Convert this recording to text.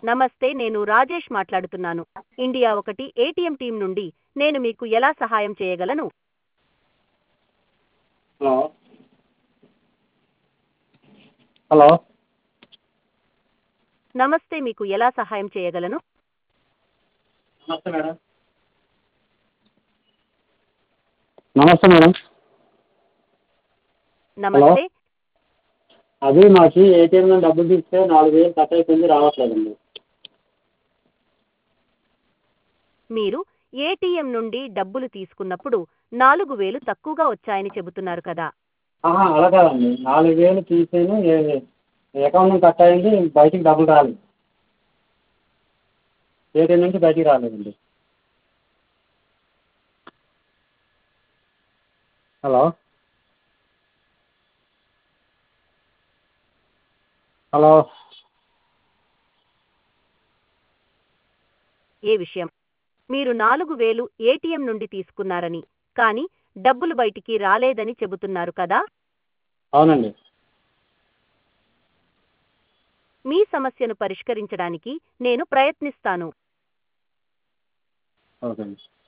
నమస్తే నేను రాజేష్ మాట్లాడుతున్నాను ఇండియా ఒకటి ఏటీఎం టీం నుండి నేను మీకు ఎలా సహాయం చేయగలను హలో హలో నమస్తే మీకు ఎలా సహాయం చేయగలను నమస్తే మేడం నమస్తే మేడం నమస్తే అది మాకు ఏటీఎంలో డబ్బులు తీస్తే నాలుగు వేలు కట్ అయిపోయింది రావట్లేదండి మీరు ఏటీఎం నుండి డబ్బులు తీసుకున్నప్పుడు నాలుగు వేలు తక్కువగా వచ్చాయని చెబుతున్నారు కదా ఆహా అలా కాదండి నాలుగు వేలు తీసేను అకౌంట్ నుంచి కట్ అయింది బయటికి డబ్బులు రాలేదు ఏటీఎం నుంచి బయటికి రాలేదండి హలో హలో ఏ విషయం మీరు నాలుగు వేలు ఏటీఎం నుండి తీసుకున్నారని కానీ డబ్బులు బయటికి రాలేదని చెబుతున్నారు కదా అవునండి మీ సమస్యను పరిష్కరించడానికి నేను ప్రయత్నిస్తాను ఓకే అండి